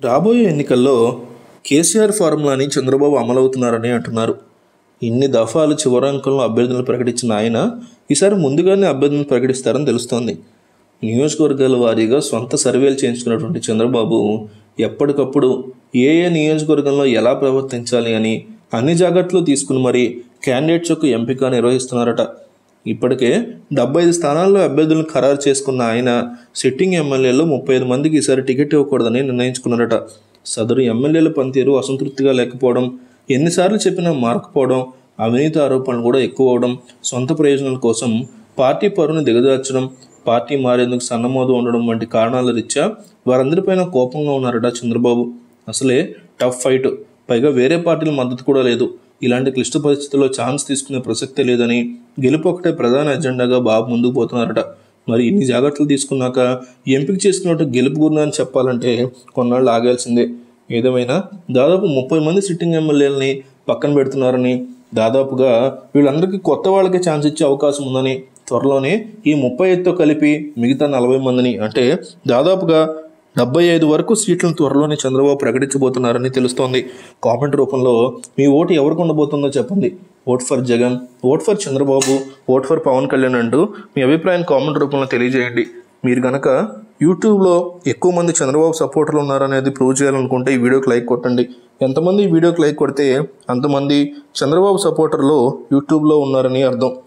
రాబోయే ఎన్నికల్లో కేసీఆర్ ఫార్ములాని చంద్రబాబు అమలవుతున్నారని అంటున్నారు ఇన్ని దఫాలు చివరి అంకంలో అభ్యర్థులను ప్రకటించిన ఆయన ఈసారి ముందుగానే అభ్యర్థులను ప్రకటిస్తారని తెలుస్తోంది నియోజకవర్గాల వారీగా సొంత సర్వేలు చేయించుకున్నటువంటి చంద్రబాబు ఎప్పటికప్పుడు ఏ ఏ నియోజకవర్గంలో ఎలా ప్రవర్తించాలి అని అన్ని జాగ్రత్తలు తీసుకుని మరి క్యాండిడేట్స్ యొక్క ఎంపిక నిర్వహిస్తున్నారట ఇప్పటికే డెబ్బై ఐదు స్థానాల్లో అభ్యర్థులను ఖరారు చేసుకున్న ఆయన సిట్టింగ్ ఎమ్మెల్యేలో ముప్పై ఐదు మందికి ఈసారి టికెట్ ఇవ్వకూడదని నిర్ణయించుకున్నారట సదరు ఎమ్మెల్యేల పనితీరు అసంతృప్తిగా లేకపోవడం ఎన్నిసార్లు చెప్పినా మారకపోవడం అవినీతి ఆరోపణలు కూడా ఎక్కువ అవడం సొంత ప్రయోజనాల కోసం పార్టీ పరువును దిగజార్చడం పార్టీ మారేందుకు సన్నమోదు ఉండడం వంటి కారణాల రీత్యా వారందరిపైన కోపంగా ఉన్నారట చంద్రబాబు అసలే టఫ్ ఫైట్ పైగా వేరే పార్టీల మద్దతు కూడా లేదు ఇలాంటి క్లిష్ట పరిస్థితుల్లో ఛాన్స్ తీసుకునే ప్రసక్తే లేదని గెలుపు ఒకటే ప్రధాన ఎజెండాగా బాబు ముందుకు పోతున్నారట మరి ఇన్ని జాగ్రత్తలు తీసుకున్నాక ఎంపిక చేసుకున్నట్టు గెలుపు గురిని చెప్పాలంటే కొన్నాళ్ళు ఆగాల్సిందే ఏదేమైనా దాదాపు ముప్పై మంది సిట్టింగ్ ఎమ్మెల్యేలని పక్కన పెడుతున్నారని దాదాపుగా వీళ్ళందరికీ కొత్త వాళ్ళకే ఛాన్స్ ఇచ్చే అవకాశం ఉందని త్వరలోనే ఈ ముప్పై ఐదుతో కలిపి మిగతా నలభై మందిని అంటే దాదాపుగా డెబ్బై ఐదు వరకు సీట్లను త్వరలోనే చంద్రబాబు ప్రకటించబోతున్నారని తెలుస్తోంది కామెంట్ రూపంలో మీ ఓటు ఎవరికి ఉండబోతుందో చెప్పండి vote for Jagan vote for Chandrababu vote for Pawan Kalyan అంటూ మీ అభిప్రాయాన్ని కామెంట్ రూపంలో తెలియజేయండి మీరు గనక యూట్యూబ్లో ఎక్కువ మంది చంద్రబాబు సపోర్టర్లు ఉన్నారనేది ప్రూవ్ చేయాలనుకుంటే ఈ వీడియోకి లైక్ కొట్టండి ఎంతమంది ఈ వీడియోకి లైక్ కొడితే అంతమంది చంద్రబాబు సపోర్టర్లు యూట్యూబ్లో ఉన్నారని అర్థం